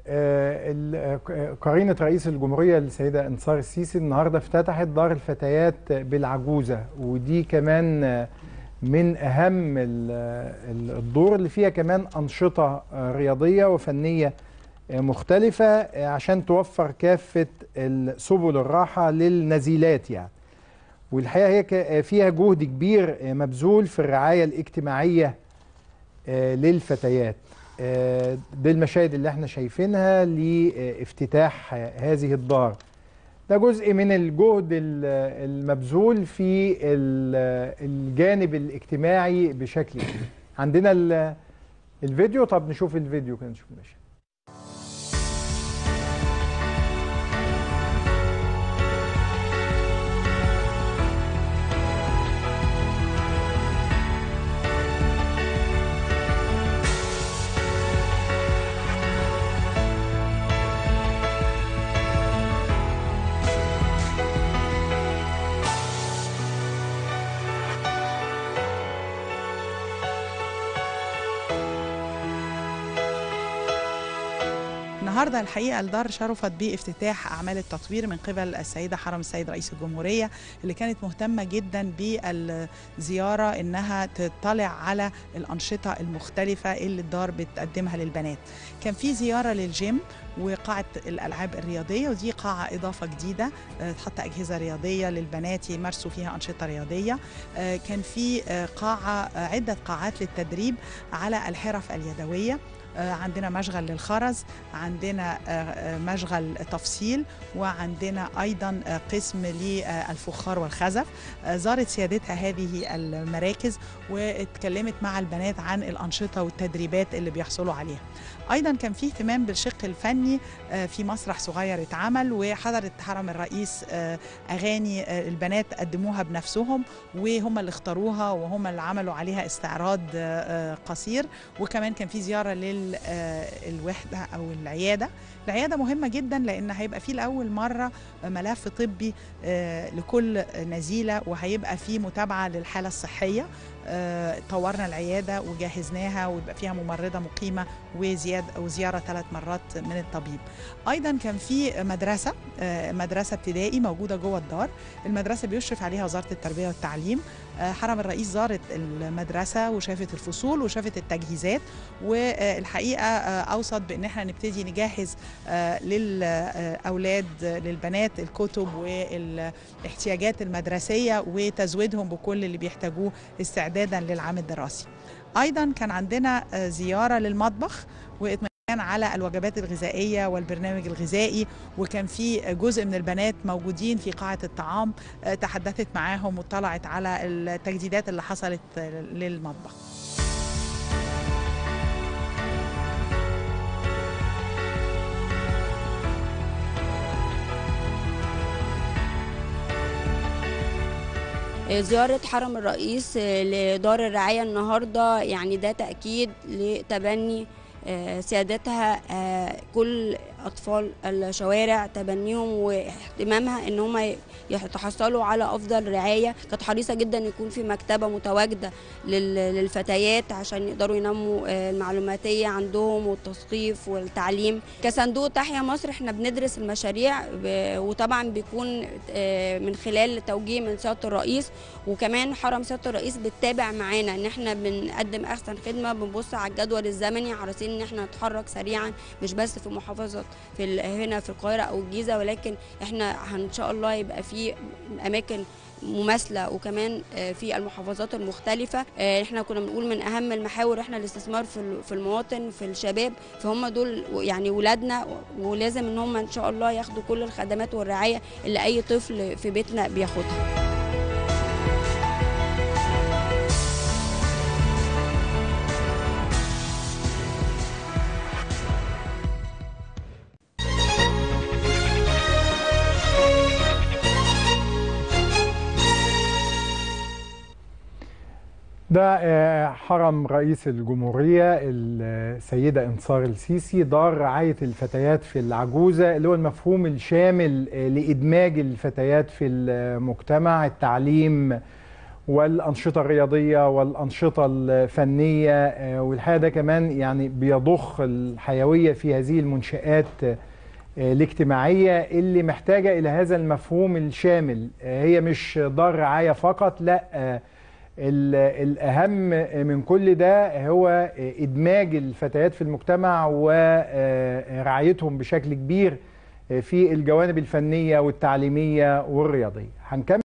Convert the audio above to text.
آه، ال- آه، قرينة رئيس الجمهورية السيدة انتصار السيسي النهاردة افتتحت دار الفتيات بالعجوزة ودي كمان آه، من أهم ال- ال- الدور اللي فيها كمان أنشطة آه، رياضية وفنية آه، مختلفة آه، عشان توفر كافة ال- سبل الراحة للنزيلات يعني والحقيقة هي ك- فيها جهد كبير آه، مبذول في الرعاية الاجتماعية آه، للفتيات آه، دي المشاهد اللي احنا شايفينها لافتتاح آه، هذه الدار ده جزء من الجهد ال- المبذول في ال- الجانب الاجتماعي بشكل كبير عندنا ال- الفيديو طب نشوف الفيديو كده نشوف المشهد النهارده الحقيقه الدار شرفت بافتتاح اعمال التطوير من قبل السيده حرم السيد رئيس الجمهوريه اللي كانت مهتمه جدا بالزياره انها تطلع على الانشطه المختلفه اللي الدار بتقدمها للبنات. كان في زياره للجيم وقاعه الالعاب الرياضيه ودي قاعه اضافه جديده آه، تحط اجهزه رياضيه للبنات يمارسوا فيها انشطه رياضيه آه، كان في آه، قاعه آه، عده قاعات للتدريب على الحرف اليدويه آه، عندنا مشغل للخرز عندنا آه، آه، مشغل تفصيل وعندنا ايضا آه، قسم للفخار والخزف آه، زارت سيادتها هذه المراكز واتكلمت مع البنات عن الانشطه والتدريبات اللي بيحصلوا عليها ايضا كان في اهتمام بالشق الفني آه، في مسرح صغير اتعمل وحضرت حرم الرئيس آه، اغاني آه، البنات قدموها بنفسهم وهم اللي اختاروها وهم اللي عملوا عليها استعراض آه، آه، قصير وكمان كان في زياره للوحده او العياده العياده مهمه جدا لان هيبقى في لاول مره ملف طبي آه، لكل نزيله وهيبقى في متابعه للحاله الصحيه آه، طورنا العياده وجهزناها ويبقى فيها ممرضه مقيمه وزياد وزياره ثلاث مرات من الطبيب ايضا كان في مدرسه آه، مدرسه ابتدائي موجوده جوه الدار المدرسه بيشرف عليها وزاره التربيه والتعليم آه، حرم الرئيس زارت المدرسه وشافت الفصول وشافت التجهيزات والحقيقه آه، اوصت بان احنا نبتدي نجهز آه، للاولاد آه، للبنات الكتب والاحتياجات المدرسيه وتزويدهم بكل اللي بيحتاجوه استعدادا للعام الدراسي ايضا كان عندنا آه، زياره للمطبخ واطمئنان على الوجبات الغذائيه والبرنامج الغذائي وكان في جزء من البنات موجودين في قاعه الطعام آه، تحدثت معاهم وطلعت على التجديدات اللي حصلت آه، للمطبخ زيارة حرم الرئيس لدار الرعاية النهاردة يعني ده تأكيد لتبني آه، سيادتها آه، كل أطفال الشوارع تبنيهم واهتمامها إن هم يتحصلوا على أفضل رعاية كانت حريصة جدا يكون في مكتبة متواجدة لل- للفتيات عشان يقدروا ينموا آه، المعلوماتية عندهم والتثقيف والتعليم كصندوق تحيا مصر احنا بندرس المشاريع ب- وطبعا بيكون آه، من خلال توجيه من سيادة الرئيس وكمان حرم سيادة الرئيس بتتابع معانا ان احنا بنقدم احسن خدمة بنبص على الجدول الزمني حريصين ان احنا نتحرك سريعا مش بس في محافظة في ال- هنا في القاهرة او الجيزة ولكن احنا ان شاء الله يبقى في اماكن مماثله وكمان آه، في المحافظات المختلفه آه، احنا كنا بنقول من اهم المحاور احنا الاستثمار في ال- في المواطن في الشباب فهم دول يعني ولادنا ولازم ان هم ان شاء الله ياخدوا كل الخدمات والرعايه اللي اي طفل في بيتنا بياخدها ده آه، حرم رئيس الجمهورية السيدة انتصار السيسي دار رعاية الفتيات في العجوزة اللي هو المفهوم الشامل آه، لإدماج الفتيات في المجتمع التعليم والأنشطة الرياضية والأنشطة الفنية آه، والحقيقة ده كمان يعني بيضخ الحيوية في هذه المنشآت آه، الاجتماعية اللي محتاجة إلى هذا المفهوم الشامل آه، هي مش دار رعاية فقط لا آه، ال- الأهم من كل ده هو إدماج الفتيات في المجتمع ورعايتهم بشكل كبير في الجوانب الفنية والتعليمية والرياضية هنكمل